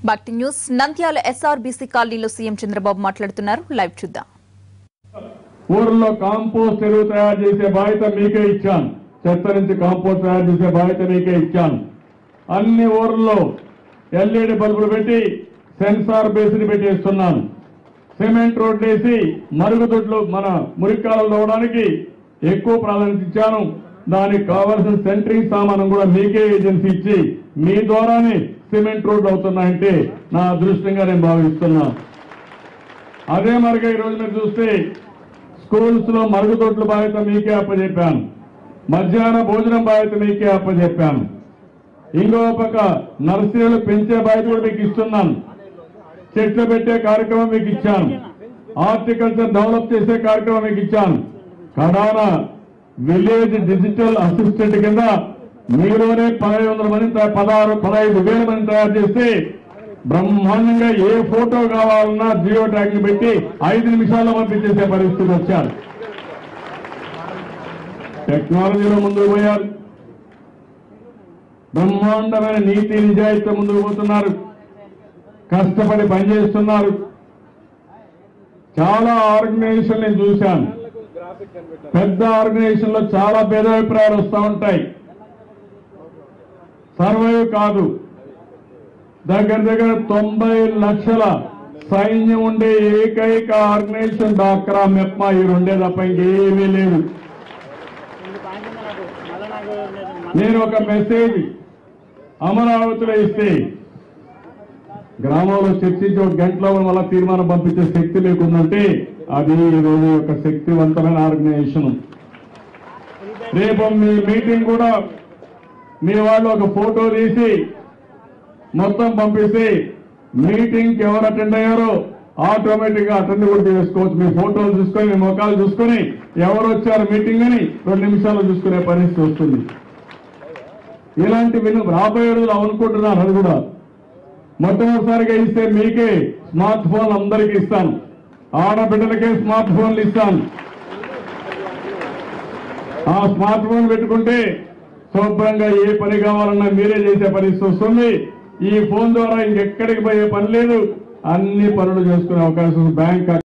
భక్తి news Nandyal SRBC కాలనీలో CM Chandrababu మాట్లాడుతున్నారు లైవ్ చూద్దాం ఊర్లో కాంపోస్ట్ ఎరువు తయారు చేసే బాధ్యత మీకే ఇచ్చాను చెత్త నుంచి కాంపోస్ట్ తయారు చేసే బాధ్యత మీకే ఇచ్చాను అన్ని ఊర్లలో ఎల్ఈడి బల్బులు పెట్టి సెన్సార్ బేసిన్ పెట్టి ఇస్తున్నాను సిమెంట్ రోడ్ వేసి మరుగుదొడ్లు మన మురికాలను తవ్వడానికి ఎక్కువ ప్రాధాన్యత ఇచ్చాను దానికి కావాల్సిన సెంటరింగ్ సామానం కూడా మీకే ఏజెన్సీ ఇచ్చి మీ ద్వారానే సిమెంట్ రోడ్లు అవుతున్నాయంటే నా అదృష్టంగా నేను భావిస్తున్నాను అదే మరిగా ఈ రోజు మీరు చూస్తే స్కూల్స్ లో మరుగుదొడ్ల బాధ్యత మీకే అప్పచెప్పాను మధ్యాహ్న భోజనం బాధ్యత మీకే అప్పచెప్పాను ఇంకో పక్క నర్సరీలు పెంచే బాధ్యత కూడా మీకు ఇస్తున్నాను చెట్లు పెట్టే కార్యక్రమం మీకు ఇచ్చాను హార్టికల్చర్ డెవలప్ చేసే కార్యక్రమం మీకు ఇచ్చాను కడాన విలేజ్ డిజిటల్ అసిస్టెంట్ కింద మీలోనే పదహైదు వందల మంది తయా- పదహారు పదహైదు వేల మంది తయారు చేస్తే బ్రహ్మాండంగా ఏ ఫోటో కావాలన్నా జియో ట్యాగ్ పెట్టి ఐదు నిమిషాల్లో పంపించేసే పరిస్థితి వచ్చారు టెక్నాలజీలో ముందుకు పోయారు బ్రహ్మాండమైన నీతి నిజాయితీ ముందుకు పోతున్నారు కష్టపడి పనిచేస్తున్నారు చాలా ఆర్గనైజేషన్ నేను చూశాను పెద్ద ఆర్గనైజేషన్ లో చాలా భేదాభిప్రాయాలు వస్తూ ఉంటాయి సర్వైవ్ కాదు దగ్గర దగ్గర తొంభై లక్షల సైన్యం ఉండే ఏకైక ఆర్గనైజేషన్ డాక్రా మెప్మా ఈ రెండే తప్ప ఇంకేమీ లేదు నేను ఒక మెసేజ్ అమరావతిలో ఇస్తే గ్రామంలో చర్చించి ఒక గంటలో మళ్ళా తీర్మానం పంపించే శక్తి లేకుందంటే అది ఈ రోజు యొక్క శక్తివంతమైన ఆర్గనైజేషన్ రేపు మీ మీటింగ్ కూడా మీ వాళ్ళు ఒక ఫోటో తీసి మొత్తం పంపిస్తే మీటింగ్ కి ఎవరు అటెండ్ అయ్యారో ఆటోమేటిక్ గా అటెండ్ కూడా చేసుకోవచ్చు మీ ఫోటోలు చూసుకొని మీ ముఖాలు చూసుకొని ఎవరు వచ్చారు మీటింగ్ అని రెండు నిమిషాలు చూసుకునే పరిస్థితి వస్తుంది ఇలాంటి విను రాబోయే రోజులు అనుకుంటున్నాను అది కూడా మొట్టమొదటిసారిగా ఇస్తే మీకే స్మార్ట్ ఫోన్ అందరికీ ఇస్తాను ఆడబిడ్డలకే స్మార్ట్ ఫోన్లు ఇస్తాను ఆ స్మార్ట్ ఫోన్ పెట్టుకుంటే శుభ్రంగా ఏ పని కావాలన్నా మీరే చేసే పరిస్థితి వస్తుంది ఈ ఫోన్ ద్వారా ఇంకెక్కడికి పోయే పని లేదు అన్ని పనులు చేసుకునే అవకాశం ఉంది. బ్యాంక్